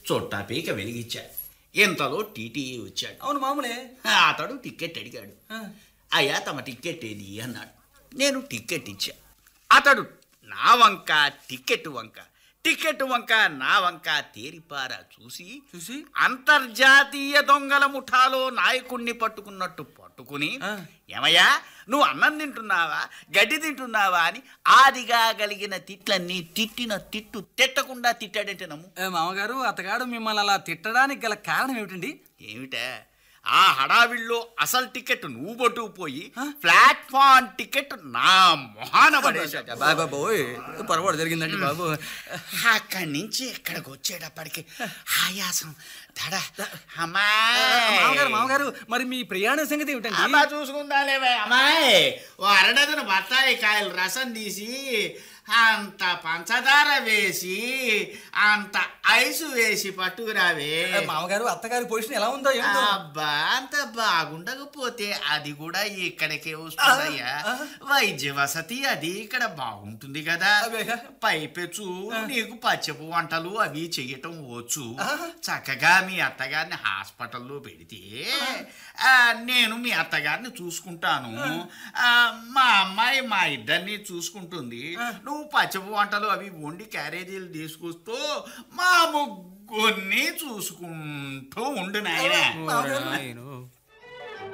చుట్టా పీక వెలిగించా ఇంతలో టీటీఈ వచ్చాడు అవును మామూలే అతడు టికెట్ అడిగాడు ఆ. అయ్యా తమ టికెట్ ఏది అన్నాడు నేను టికెట్ ఇచ్చా అతడు నా వంక టికెట్ వంక టికెట్ వంక నా వంక తేరిపారా చూసి చూసి అంతర్జాతీయ దొంగల ముఠాలో నాయకుణ్ణి పట్టుకున్నట్టు పట్టుకుని ఆ. ఏమయ్యా నువ్వు అన్నం తింటున్నావా గడ్డి తింటున్నావా అని ఆదిగా కలిగిన తిట్లన్నీ తిట్టిన తిట్టు తిట్టకుండా తిట్టాడంటే నమ్ము ఏ, మామగారు అతగాడు మిమ్మల్ని అలా తిట్టడానికి గల కారణం ఏమిటండి ఏమిటా ఆ హడావిల్లో అసలు టికెట్ నువ్వు పట్టుకుపోయి ప్లాట్ఫామ్ టికెట్ నా మొహాన పడేశాడు బాబా బాబోయ్ పొరపాటు జరిగిందండి బాబు అక్కడి నుంచి ఇక్కడికి వచ్చేటప్పటికి ఆయాసం దడ మామగారు అమ్మాయి మామగారు మరి మీ ప్రయాణ సంగతి ఏమిటండి అమ్మా చూసుకుందాలేవే అమ్మాయి ఓ అరడదన బత్తాయి కాయలు రసం తీసి అంత పంచదార వేసి అంత ఐసు వేసి పట్టుకురావే ఏ, మామగారు అత్తగారి పొజిషన్ ఎలా ఉందో ఏమిటో అబ్బా అంత బాగుండకపోతే అది కూడా ఇక్కడికే వస్తుందయ్యా వైద్య వసతి అది ఇక్కడ బాగుంటుంది కదా అదేగా. పైపెచ్చు నీకు పచ్చపు వంటలు అవి చెయ్యటం వచ్చు చక్కగా మీ అత్తగారిని హాస్పిటల్లో పెడితే ఆ, నేను మీ అత్తగారిని చూసుకుంటాను ఆ, మా అమ్మాయి మా ఇద్దరిని చూసుకుంటుంది నువ్వు పచ్చపు వంటలు అవి వండి క్యారేజీలు తీసుకొస్తూ మా ముగ్గురిని చూసుకుంటూ ఉండు నాయనా ఓ నాయనో.